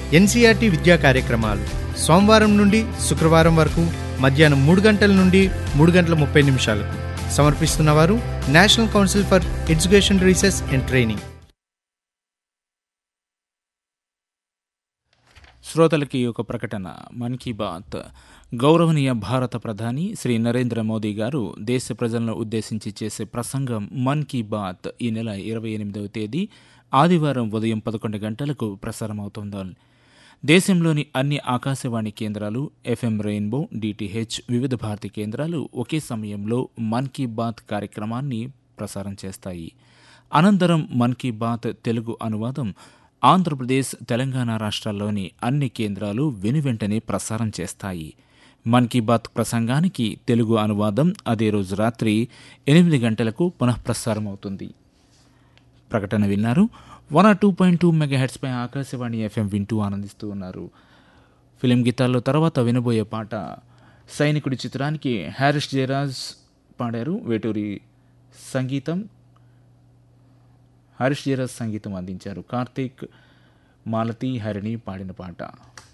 NCERT విద్యా కార్యక్రమాలు సోమవారం నుండి శుక్రవారం వరకు మధ్యాహ్నం మూడు గంటల నుండి మూడు గంటల ముప్పై నిమిషాలకు సమర్పిస్తున్నవారు national council for education research and training శ్రోతలకి ఒక ప్రకటన మన్ కీ బాత్ గౌరవనీయ భారత ప్రధాని శ్రీ నరేంద్ర మోదీ గారు దేశ ప్రజలను ఉద్దేశించి చేసే ప్రసంగం మన్ కీ బాత్ ఈ నెల ఇరవై ఎనిమిదవ తేదీ ఆదివారం ఉదయం పదకొండు గంటలకు ప్రసారమవుతోంది దేశంలోని అన్ని ఆకాశవాణి కేంద్రాలు ఎఫ్ఎం రెయిన్బో డిటిహెచ్ వివిధ భారతి కేంద్రాలు ఒకే సమయంలో మన్ కీ బాత్ కార్యక్రమాన్ని ప్రసారం చేస్తాయి అనంతరం మన్ కీ బాత్ తెలుగు అనువాదం ఆంధ్రప్రదేశ్ తెలంగాణ రాష్ట్రాల్లోని అన్ని కేంద్రాలు వెనువెంటనే ప్రసారం చేస్తాయి మన్ కీ బాత్ ప్రసంగానికి తెలుగు అనువాదం అదే రోజు రాత్రి ఎనిమిది గంటలకు పునఃప్రసారం అవుతుంది ప్రకటన విన్నారు one o two point two mega హెడ్స్పై ఆకాశవాణి ఎఫ్ఎం వింటూ ఆనందిస్తూ ఉన్నారు ఫిలిం గీతాల్లో తర్వాత వినబోయే పాట సైనికుడి చిత్రానికి హ్యారిస్ జయరాజ్ పాడారు వేటూరి సంగీతం హరీష్ జయరాజ్ సంగీతం అందించారు కార్తీక్ మాలతి హరిణి పాడిన పాట